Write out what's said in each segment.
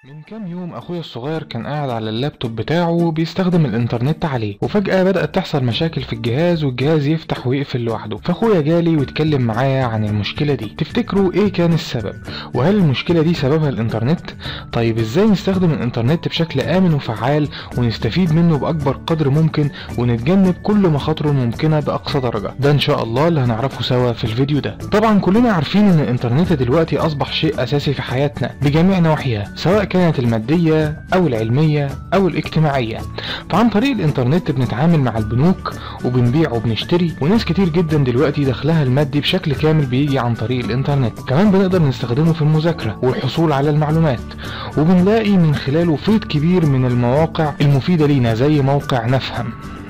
من كام يوم اخويا الصغير كان قاعد على اللابتوب بتاعه بيستخدم الانترنت عليه وفجأة بدأت تحصل مشاكل في الجهاز والجهاز يفتح ويقفل لوحده فاخويا جالي واتكلم معايا عن المشكلة دي تفتكروا ايه كان السبب وهل المشكلة دي سببها الانترنت طيب ازاي نستخدم الانترنت بشكل امن وفعال ونستفيد منه باكبر قدر ممكن ونتجنب كل مخاطره الممكنة باقصى درجة ده ان شاء الله اللي هنعرفه سوا في الفيديو ده طبعا كلنا عارفين ان الانترنت دلوقتي اصبح شيء اساسي في حياتنا بجميع نواحيها سواء كانت المادية أو العلمية أو الاجتماعية فعن طريق الإنترنت بنتعامل مع البنوك وبنبيع وبنشتري وناس كتير جدا دلوقتي دخلها المادي بشكل كامل بيجي عن طريق الإنترنت كمان بنقدر نستخدمه في المذاكرة والحصول على المعلومات وبنلاقي من خلاله فيض كبير من المواقع المفيدة لينا زي موقع نفهم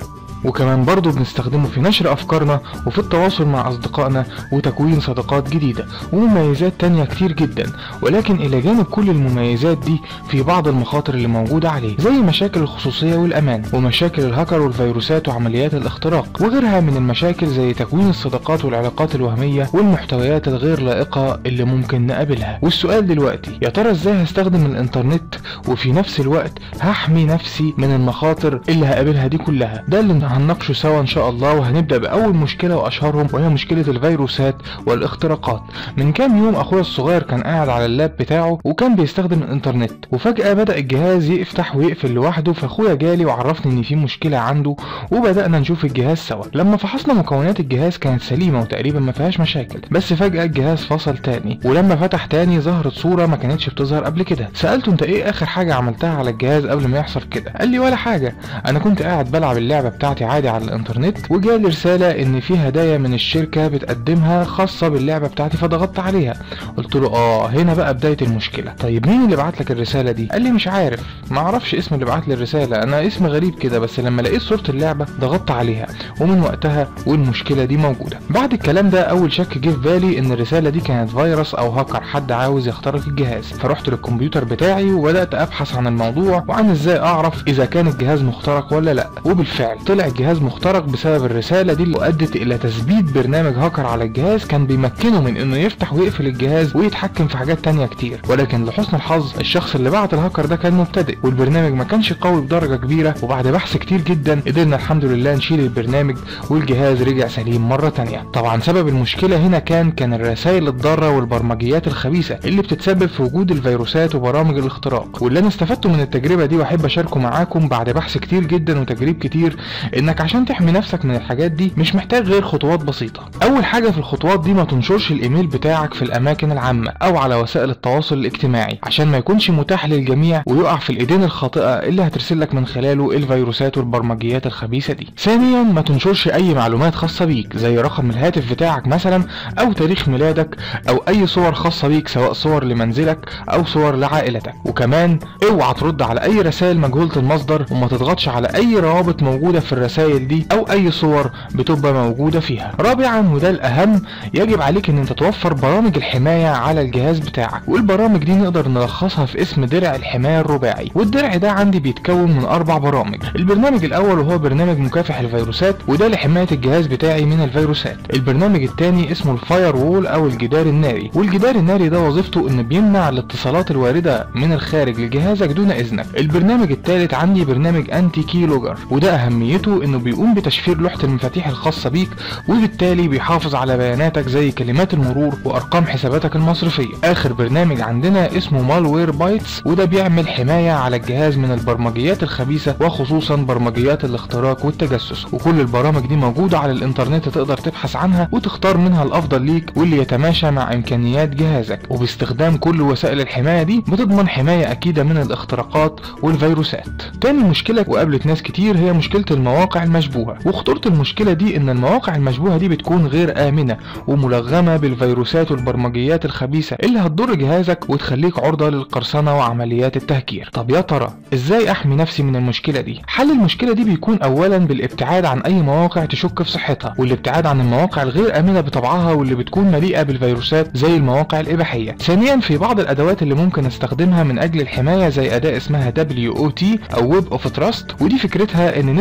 وكمان برضه بنستخدمه في نشر أفكارنا وفي التواصل مع أصدقائنا وتكوين صداقات جديدة ومميزات تانية كتير جدا ولكن إلى جانب كل المميزات دي في بعض المخاطر اللي موجودة عليه زي مشاكل الخصوصية والأمان ومشاكل الهاكر والفيروسات وعمليات الاختراق وغيرها من المشاكل زي تكوين الصداقات والعلاقات الوهمية والمحتويات الغير لائقة اللي ممكن نقابلها والسؤال دلوقتي يا ترى ازاي هستخدم الانترنت وفي نفس الوقت هحمي نفسي من المخاطر اللي هقابلها دي كلها ده اللي هنناقشه سوا ان شاء الله وهنبدا باول مشكله واشهرهم وهي مشكله الفيروسات والاختراقات من كام يوم اخويا الصغير كان قاعد على اللاب بتاعه وكان بيستخدم الانترنت وفجاه بدا الجهاز يفتح ويقفل لوحده فاخويا جالي وعرفني ان في مشكله عنده وبدانا نشوف الجهاز سوا لما فحصنا مكونات الجهاز كانت سليمه وتقريبا ما فيهاش مشاكل بس فجاه الجهاز فصل تاني ولما فتح تاني ظهرت صوره ما كانتش بتظهر قبل كده سالته انت ايه اخر حاجه عملتها على الجهاز قبل ما يحصل كده قال لي ولا حاجه انا كنت قاعد بلعب اللعبه بتاعتي عادي على الانترنت وجالي رساله ان في هدايا من الشركه بتقدمها خاصه باللعبه بتاعتي فضغطت عليها قلت له اه هنا بقى بدايه المشكله طيب مين اللي بعت لك الرساله دي قال لي مش عارف ما اعرفش اسم اللي بعت لي الرساله انا اسم غريب كده بس لما لقيت صوره اللعبه ضغطت عليها ومن وقتها والمشكله دي موجوده بعد الكلام ده اول شك جه في بالي ان الرساله دي كانت فيروس او هاكر حد عاوز يخترق الجهاز فرحت للكمبيوتر بتاعي وبدات ابحث عن الموضوع وعن ازاي اعرف اذا كان الجهاز مخترق ولا لا وبالفعل طلع الجهاز مخترق بسبب الرسالة دي اللي أدت إلى تثبيت برنامج هاكر على الجهاز كان بيمكنه من إنه يفتح ويقفل الجهاز ويتحكم في حاجات تانية كتير ولكن لحسن الحظ الشخص اللي بعت الهاكر ده كان مبتدئ والبرنامج ما كانش قوي بدرجة كبيرة وبعد بحث كتير جدا قدرنا الحمد لله نشيل البرنامج والجهاز رجع سليم مرة تانية طبعا سبب المشكلة هنا كان كان الرسائل الضارة والبرمجيات الخبيثة اللي بتتسبب في وجود الفيروسات وبرامج الاختراق واللي انا استفدته من التجربة دي واحب اشاركه معاكم بعد بحث كتير جدا وتجريب كتير انك عشان تحمي نفسك من الحاجات دي مش محتاج غير خطوات بسيطة اول حاجة في الخطوات دي ما تنشرش الايميل بتاعك في الاماكن العامة او على وسائل التواصل الاجتماعي عشان ما يكونش متاح للجميع ويقع في الايدين الخاطئة اللي هترسل لك من خلاله الفيروسات والبرمجيات الخبيثة دي ثانيا ما تنشرش اي معلومات خاصة بيك زي رقم الهاتف بتاعك مثلا او تاريخ ميلادك او اي صور خاصة بيك سواء صور لمنزلك او صور لعائلتك وكمان اوعى ترد على اي رسائل مجهولة المصدر وما تضغطش على اي روابط موجودة في الرسائل دي او اي صور بتبقى موجودة فيها رابعا وده الاهم يجب عليك ان انت توفر برامج الحماية على الجهاز بتاعك والبرامج دي نقدر نلخصها في اسم درع الحماية الرباعي والدرع ده عندي بيتكون من اربع برامج البرنامج الاول وهو برنامج مكافح الفيروسات وده لحماية الجهاز بتاعي من الفيروسات البرنامج الثاني اسمه الفاير وول او الجدار الناري والجدار الناري ده وظيفته ان بيمنع الاتصالات الواردة من الخارج لجهازك دون اذنك البرنامج الثالث عندي برنامج انتي كي لوجر وده اهميته انه بيقوم بتشفير لوحة المفاتيح الخاصة بيك وبالتالي بيحافظ على بياناتك زي كلمات المرور وارقام حساباتك المصرفية اخر برنامج عندنا اسمه مالوير بايتس وده بيعمل حماية على الجهاز من البرمجيات الخبيثة وخصوصا برمجيات الاختراق والتجسس وكل البرامج دي موجودة على الانترنت تقدر تبحث عنها وتختار منها الافضل ليك واللي يتماشى مع امكانيات جهازك وباستخدام كل وسائل الحماية دي بتضمن حماية اكيدة من الاختراقات والفيروسات تاني مشكلة وقابلت ناس كتير هي مشكلة المواقع المشبوهة وخطورة المشكلة دي ان المواقع المشبوهة دي بتكون غير امنة وملغمة بالفيروسات والبرمجيات الخبيثة اللي هتضر جهازك وتخليك عرضة للقرصنة وعمليات التهكير طب يا ترى ازاي احمي نفسي من المشكلة دي حل المشكلة دي بيكون اولا بالابتعاد عن اي مواقع تشك في صحتها والابتعاد عن المواقع الغير امنة بطبعها واللي بتكون مليئة بالفيروسات زي المواقع الاباحية ثانيا في بعض الادوات اللي ممكن استخدمها من اجل الحماية زي اداة اسمها WOT او ويب اوف تراست ودي فكرتها ان نسبة كبيرة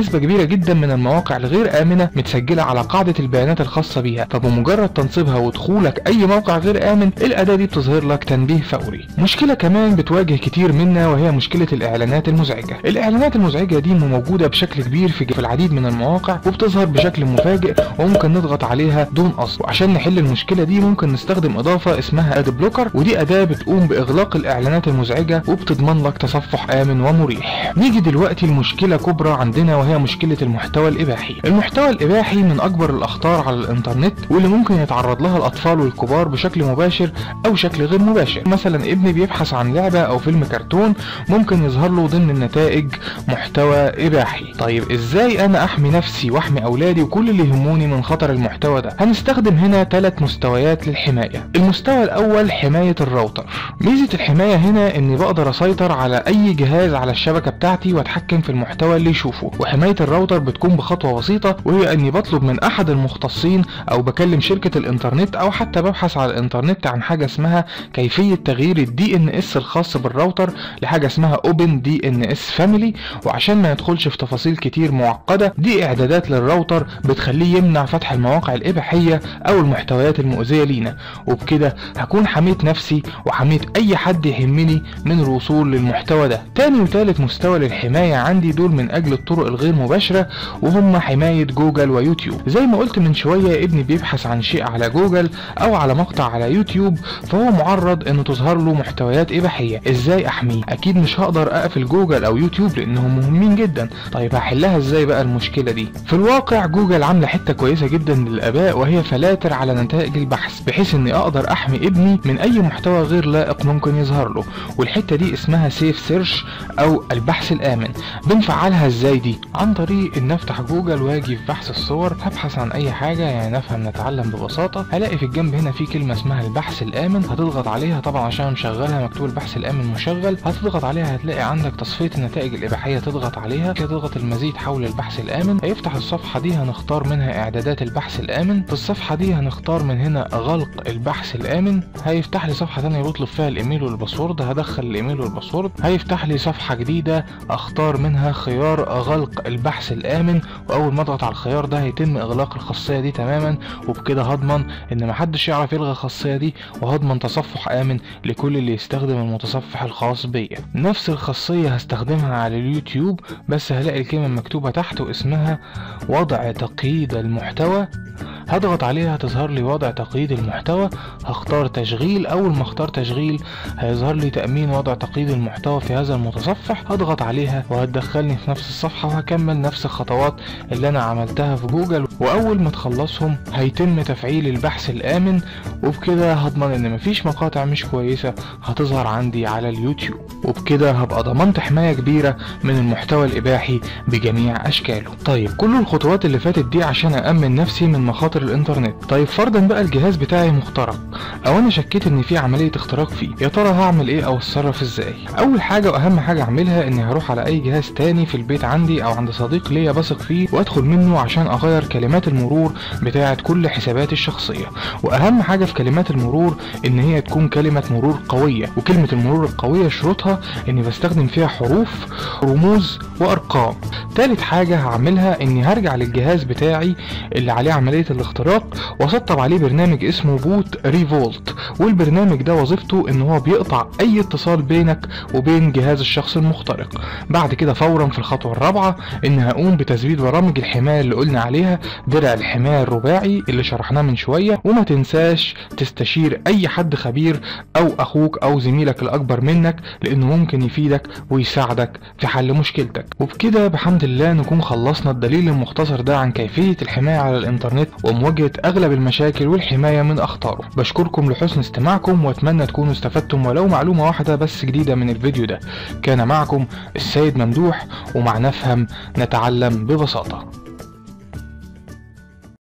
جدا من المواقع الغير امنه متسجله على قاعده البيانات الخاصه بيها فبمجرد تنصيبها ودخولك اي موقع غير امن الاداه دي بتظهر لك تنبيه فوري مشكله كمان بتواجه كتير منا وهي مشكله الاعلانات المزعجه الاعلانات المزعجه دي موجوده بشكل كبير في في العديد من المواقع وبتظهر بشكل مفاجئ وممكن نضغط عليها دون قصد وعشان نحل المشكله دي ممكن نستخدم اضافه اسمها اد بلوكر ودي اداه بتقوم باغلاق الاعلانات المزعجه وبتضمن لك تصفح امن ومريح نيجي دلوقتي لمشكله كبرى عندنا وهي مشكله المحتوى الاباحي المحتوى الاباحي من اكبر الاخطار على الانترنت واللي ممكن يتعرض لها الاطفال والكبار بشكل مباشر او شكل غير مباشر مثلا ابني بيبحث عن لعبه او فيلم كرتون ممكن يظهر له ضمن النتائج محتوى اباحي طيب ازاي انا احمي نفسي واحمي اولادي وكل اللي يهموني من خطر المحتوى ده هنستخدم هنا ثلاث مستويات للحمايه المستوى الاول حمايه الراوتر ميزه الحمايه هنا اني بقدر اسيطر على اي جهاز على الشبكه بتاعتي واتحكم في المحتوى اللي يشوفه وحمايه الراوتر بتكون بخطوه بسيطه وهي اني بطلب من احد المختصين او بكلم شركه الانترنت او حتى ببحث على الانترنت عن حاجه اسمها كيفيه تغيير الدي ان اس الخاص بالراوتر لحاجه اسمها اوبن دي ان اس فاميلي وعشان ما ندخلش في تفاصيل كتير معقده دي اعدادات للراوتر بتخليه يمنع فتح المواقع الاباحيه او المحتويات المؤذيه لينا وبكده هكون حميت نفسي وحميت اي حد يهمني من الوصول للمحتوى ده تاني وتالت مستوى للحمايه عندي دول من اجل الطرق الغير مباشره وهم حمايه جوجل ويوتيوب زي ما قلت من شويه ابني بيبحث عن شيء على جوجل او على مقطع على يوتيوب فهو معرض ان تظهر له محتويات اباحيه ازاي احميه اكيد مش هقدر اقفل جوجل او يوتيوب لانهم مهمين جدا طيب هحلها ازاي بقى المشكله دي في الواقع جوجل عامله حته كويسه جدا للاباء وهي فلاتر على نتائج البحث بحيث اني اقدر احمي ابني من اي محتوى غير لائق ممكن يظهر له والحته دي اسمها سيف سيرش او البحث الامن بنفعلها ازاي دي عن طريق ان افتح جوجل واجي في بحث الصور هبحث عن اي حاجه يعني نفهم نتعلم ببساطه هلاقي في الجنب هنا في كلمه اسمها البحث الامن هتضغط عليها طبعا عشان مشغلها مكتوب البحث الامن مشغل هتضغط عليها هتلاقي عندك تصفيه النتائج الاباحيه تضغط عليها كده تضغط المزيد حول البحث الامن هيفتح الصفحه دي هنختار منها اعدادات البحث الامن في الصفحه دي هنختار من هنا غلق البحث الامن هيفتح لي صفحه ثانيه بيطلب فيها الايميل والباسورد هدخل الايميل والباسورد هيفتح لي صفحه جديده اختار منها خيار غلق البحث الامن واول ما اضغط على الخيار ده هيتم اغلاق الخاصيه دي تماما وبكده هضمن ان محدش يعرف يلغي الخاصيه دي وهضمن تصفح امن لكل اللي يستخدم المتصفح الخاص بيا نفس الخاصيه هستخدمها على اليوتيوب بس هلاقي الكلمه مكتوبه تحت واسمها وضع تقييد المحتوى هضغط عليها هتظهر لي وضع تقييد المحتوى هختار تشغيل اول ما اختار تشغيل هيظهر لي تأمين وضع تقييد المحتوى في هذا المتصفح هضغط عليها وهتدخلني في نفس الصفحة وهكمل نفس الخطوات اللي انا عملتها في جوجل واول ما تخلصهم هيتم تفعيل البحث الامن وبكده هضمن ان مفيش مقاطع مش كويسة هتظهر عندي على اليوتيوب وبكده هبقى ضمنت حماية كبيرة من المحتوى الاباحي بجميع اشكاله طيب كل الخطوات اللي فاتت دي عشان أأمن نفسي من مخاطر الانترنت طيب فرضا بقى الجهاز بتاعي مخترق او انا شكيت ان في عملية اختراق فيه يا ترى هعمل ايه او اتصرف ازاي اول حاجة واهم حاجة اعملها اني هروح على اي جهاز تاني في البيت عندي او عند صديق ليا بثق فيه وادخل منه عشان اغير كلمات المرور بتاعة كل حساباتي الشخصية واهم حاجة في كلمات المرور ان هي تكون كلمة مرور قوية وكلمة المرور القوية شروطها اني بستخدم فيها حروف رموز وارقام تالت حاجة هعملها اني هرجع للجهاز بتاعي اللي عليه عملية الاختراق واسطب عليه برنامج اسمه بوت ريفولت والبرنامج ده وظيفته ان هو بيقطع اي اتصال بينك وبين جهاز الشخص المخترق بعد كده فورا في الخطوة الرابعة ان هقوم بتثبيت برامج الحماية اللي قلنا عليها درع الحماية الرباعي اللي شرحناه من شوية وما تنساش تستشير اي حد خبير او اخوك او زميلك الاكبر منك لانه ممكن يفيدك ويساعدك في حل مشكلتك وبكده بحمد الله نكون خلصنا الدليل المختصر ده عن كيفية الحماية على الانترنت ومواجهة اغلب المشاكل والحماية من اخطاره بشكركم لحسن استماعكم واتمنى تكونوا استفدتم ولو معلومة واحدة بس جديدة من الفيديو ده كان معكم السيد ممدوح ومع نفهم نتعلم ببساطة